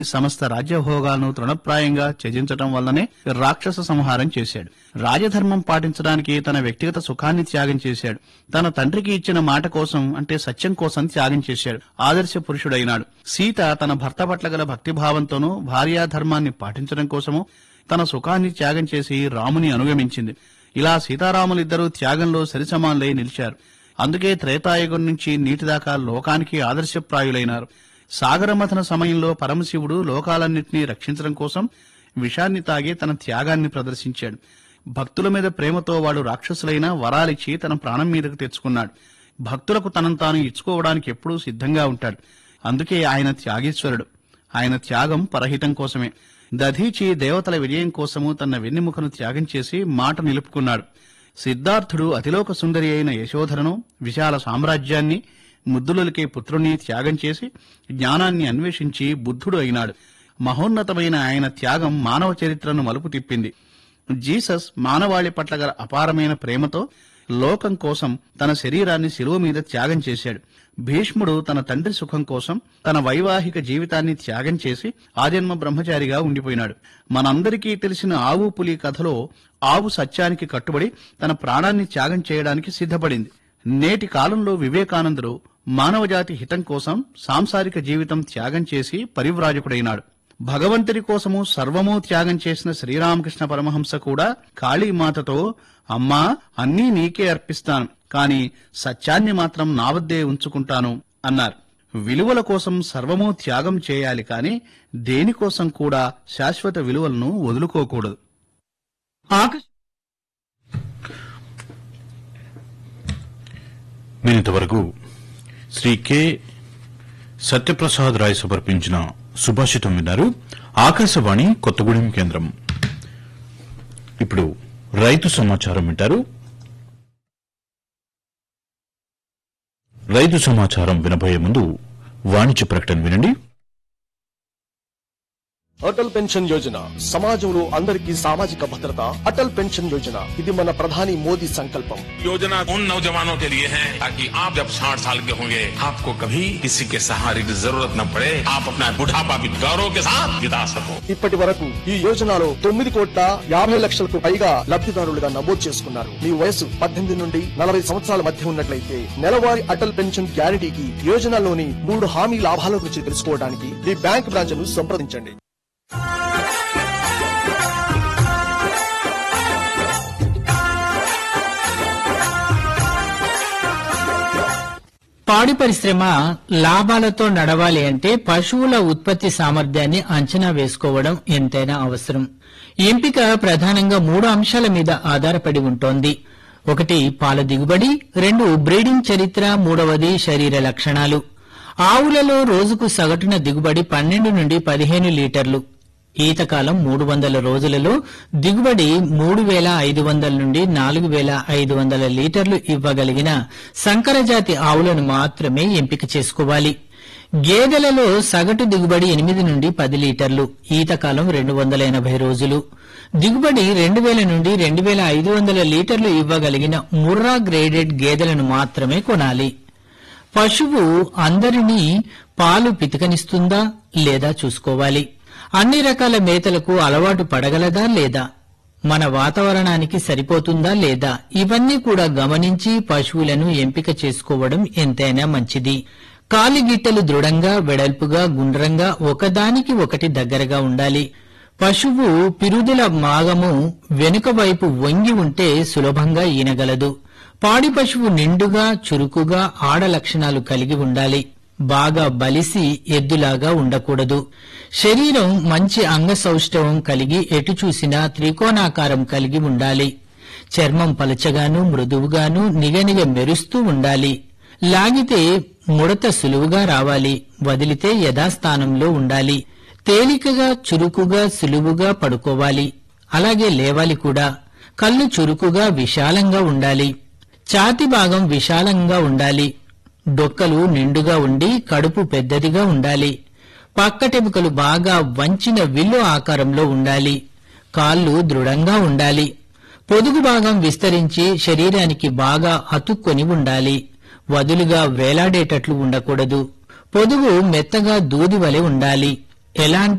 సమస్త రాజ్యభోగాలను తృణప్రాయంగా త్యజించటం వల్లనే రాక్షస సంహారం చేశాడు రాజధర్మం పాటించడానికి తన వ్యక్తిగత సుఖాన్ని త్యాగం చేశాడు తన తండ్రికి ఇచ్చిన మాట కోసం అంటే సత్యం కోసం త్యాగం చేశాడు ఆదర్శ పురుషుడైనాడు సీత తన భర్త పట్ల గల భక్తిభావంతోనూ భార్యాధర్మాన్ని పాటించడం కోసము తన సుఖాన్ని త్యాగం చేసి రాముని అనుగమించింది ఇలా సీతారాములిద్దరూ త్యాగంలో సరిసమానులై నిలిచారు అందుకే త్రేతాయుగం నుంచి నీటి దాకా లోకానికి ఆదర్శప్రాయులైనారు సాగరమథన సమయంలో పరమశివుడు లోకాలన్నింటినీ రక్షించడం కోసం విషాన్ని తాగి తన త్యాగాన్ని ప్రదర్శించాడు భక్తుల మీద ప్రేమతో వాడు రాక్షసులైన వరాలిచ్చి తన ప్రాణం మీదకు తెచ్చుకున్నాడు భక్తులకు తనను తాను ఇచ్చుకోవడానికి ఎప్పుడూ సిద్ధంగా ఉంటాడు అందుకే ఆయన త్యాగేశ్వరుడు ఆయన త్యాగం పరహితం కోసమే దధీచి దేవతల విజయం కోసము తన వెన్నెముకను త్యాగం చేసి మాట నిలుపుకున్నాడు సిద్ధార్థుడు అతిలోక సుందరి అయిన యశోధరను విశాల సామ్రాజ్యాన్ని ముద్దులకే పుత్రుణ్ణి త్యాగం చేసి జ్ఞానాన్ని అన్వేషించి బుద్ధుడు అయినాడు మహోన్నతమైన ఆయన త్యాగం మానవ చరిత్రను మలుపు తిప్పింది జీసస్ మానవాళి పట్ల గల అపారమైన ప్రేమతో లోకం కోసం తన శరీరాన్ని శిలువ మీద త్యాగం చేశాడు భీష్ముడు తన తండ్రి సుఖం కోసం తన వైవాహిక జీవితాన్ని త్యాగం చేసి ఆజన్మ బ్రహ్మచారిగా ఉండిపోయినాడు మనందరికీ తెలిసిన ఆవు పులి కథలో ఆవు సత్యానికి కట్టుబడి తన ప్రాణాన్ని త్యాగం చేయడానికి సిద్ధపడింది నేటి కాలంలో వివేకానందుడు మానవజాతి హితం కోసం సాంసారిక జీవితం త్యాగం చేసి పరివ్రాజకుడైనాడు భగవంతుడి కోసము సర్వము త్యాగం చేసిన శ్రీరామకృష్ణ పరమహంస కూడా కాళీమాతతో అమ్మా అన్నీ నీకే అర్పిస్తాను కాని సత్యాన్ని మాత్రం నా వద్దే ఉంచుకుంటాను అన్నారు విలువల కోసం సర్వము త్యాగం చేయాలి కాని దేనికోసం కూడా శాశ్వత విలువలను వదులుకోకూడదు ఆకాశ మీరింతవరకు శ్రీ కె సత్యప్రసాద్ రాయ్ సమర్పించిన సుభాషితం విన్నారు ఆకాశవాణి కొత్తగూడెం కేంద్రం ఇప్పుడు రైతు సమాచారం వింటారు రైతు సమాచారం వినబోయే ముందు వాణిజ్య ప్రకటన వినండి అటల్ పెన్షన్ యోజన సమాజంలో అందరికీ సామాజిక భద్రత అటల్ పెన్షన్ యోజన ఇది మన ప్రధాని మోదీ సంకల్పం योजना उन नौजवानों के लिए है ताकि आप जब 60 साल के होंगे आपको कभी किसी के सहारे की जरूरत न पड़े आप अपना बुढ़ापा भी गौरव के साथ बिता सको ఇప్పటి వరకు ఈ యోజనలో తొమ్మిది కోట్ల యాభై లక్షలకు పైగా లబ్ధిదారులుగా నమోదు చేసుకున్నారు మీ వయసు పద్దెనిమిది నుండి నలభై సంవత్సరాల మధ్య ఉన్నట్లయితే నెలవారీ అటల్ పెన్షన్ గ్యారంటీకి యోజనలోని మూడు హామీ లాభాల గురించి తెలుసుకోవడానికి మీ బ్యాంక్ బ్రాంచ్ ను సంప్రదించండి పాడి పరిశ్రమ లాభాలతో నడవాలి అంటే పశువుల ఉత్పత్తి సామర్థ్యాన్ని అంచనా వేసుకోవడం ఎంతైనా అవసరం ఎంపిక ప్రధానంగా మూడు అంశాల మీద ఆధారపడి ఉంటోంది ఒకటి పాల దిగుబడి రెండు బ్రీడింగ్ చరిత్ర మూడవది శరీర లక్షణాలు ఆవులలో రోజుకు సగటున దిగుబడి పన్నెండు నుండి పదిహేను లీటర్లు ఈతకాలం మూడు వందల రోజులలో దిగుబడి మూడు వేల ఐదు వందల నుండి నాలుగు వేల ఐదు వందల లీటర్లు ఇవ్వగలిగిన సంకరజాతి ఆవులను మాత్రమే ఎంపిక చేసుకోవాలి గేదెలలో సగటు దిగుబడి ఎనిమిది నుండి పది లీటర్లు ఈతకాలం రెండు వందల ఎనభై రోజులు దిగుబడి రెండు వేల నుండి రెండు వేల ఐదు వందల లీటర్లు ఇవ్వగలిగిన ముర్రా గ్రేడెడ్ గేదెలను మాత్రమే కొనాలి పశువు అందరినీ పాలు పితికనిస్తుందా లేదా చూసుకోవాలి అన్ని రకాల మేతలకు అలవాటు పడగలదా లేదా మన వాతావరణానికి సరిపోతుందా లేదా ఇవన్నీ కూడా గమనించి పశువులను ఎంపిక చేసుకోవడం ఎంతైనా మంచిది కాలిగిట్టలు దృఢంగా వెడల్పుగా గుండ్రంగా ఒకదానికి ఒకటి దగ్గరగా ఉండాలి పశువు పిరుదుల మాగము వెనుక వైపు వంగి ఉంటే సులభంగా ఈనగలదు పాడి పశువు నిండుగా చురుకుగా ఆడ లక్షణాలు కలిగి ఉండాలి బాగా బలిసి ఎద్దులాగా ఉండకూడదు శరీరం మంచి అంగసౌష్ఠవం కలిగి ఎటు చూసినా త్రికోణాకారం కలిగి ఉండాలి చర్మం పలచగాను మృదువుగాను నిగనిగ మెరుస్తూ ఉండాలి లాగితే ముడత సులువుగా రావాలి వదిలితే యథాస్థానంలో ఉండాలి తేలికగా చురుకుగా సులువుగా పడుకోవాలి అలాగే లేవాలి కూడా కళ్ళు చురుకుగా విశాలంగా ఉండాలి ఛాతి భాగం విశాలంగా ఉండాలి డొక్కలు నిండుగా ఉండి కడుపు పెద్దదిగా ఉండాలి పక్కటెముకలు బాగా వంచిన విల్లు ఆకారంలో ఉండాలి కాళ్ళు దృఢంగా ఉండాలి పొదుగు భాగం విస్తరించి శరీరానికి బాగా అతుక్కొని ఉండాలి వదులుగా వేలాడేటట్లు ఉండకూడదు పొదుగు మెత్తగా దూది వలె ఉండాలి ఎలాంటి